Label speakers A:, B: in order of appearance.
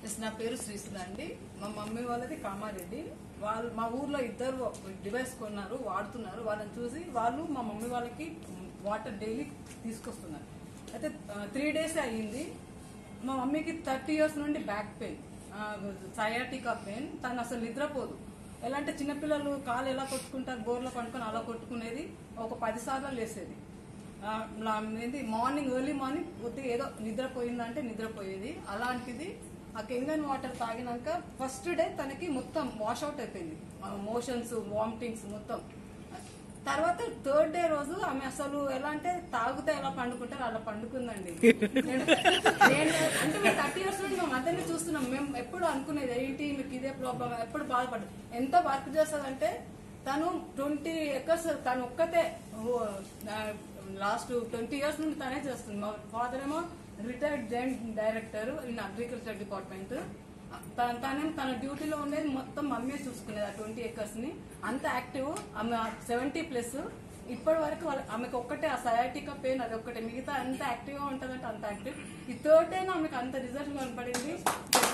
A: yes నా పేరు శ్రీసుధ అండి మా మమ్మీ వాళ్ళది కామారెడ్డి వాళ్ళు మా ఊర్లో ఇద్దరు డివైస్ కొన్నారు వాడుతున్నారు వాళ్ళని చూసి వాళ్ళు మా మమ్మీ వాళ్ళకి వాటర్ డైలీ తీసుకొస్తున్నారు అయితే త్రీ డేస్ అయ్యింది మా మమ్మీకి థర్టీ ఇయర్స్ నుండి బ్యాక్ పెయిన్ సయాటికా పెయిన్ తను అసలు నిద్రపోదు ఎలా అంటే చిన్నపిల్లలు కాలు ఎలా కొట్టుకుంటారు బోర్లో పండుకొని అలా కొట్టుకునేది ఒక పది సార్లు లేసేది ఆ, నా- ఏంది మార్నింగ్ ఎర్లీ మార్నింగ్ కొద్దిగా ఏదో నిద్రపోయిందంటే నిద్రపోయేది అలాంటిది ఆ కెంగన్ వాటర్ తాగినాక ఫస్ట్ డే తనకి మొత్తం వాష్ అవుట్ అయిపోయింది మోషన్స్ వామిటింగ్స్ మొత్తం తర్వాత థర్డ్ డే రోజు ఆమె అసలు ఎలా అంటే తాగితే ఎలా పండుకుంటారు అలా పండుకుందండి నేను- నేను అంటే మేము థర్టీ ఇయర్స్ నుండి మేము అతన్ని చూస్తున్నాం మేము ఎప్పుడు అనుకునేది ఏంటి మీకు ఇదే ప్రాబ్లం ఎప్పుడు బాధపడ్డ ఎంత వర్క్ చేస్తుందంటే తను ట్వంటీ ఎకర్స్ తను ఒక్కతే లాస్ట్ ట్వంటీ ఇయర్స్ నుండి తనే చేస్తుంది మా ఫాదర్ ఏమో retired joint director in agriculture department తన తనేం తన డ్యూటీలో ఉండేది మొత్తం మమ్మీ చూసుకునేది ఆ ట్వంటీ ఎకర్స్ ని అంత యాక్టివ్ ఆమె సెవెంటీ ప్లస్ ఇప్పటి వరకు వాళ్ళ ఆమెకు ఒక్కటే ఆ సయాటికా పెయిన్ అది ఒక్కటే మిగతా అంత యాక్టివ్ గా ఉంటదంటే అంత యాక్టివ్ ఈ థర్డ్ డే ఆమెకు అంత రిజల్ట్ కనపడింది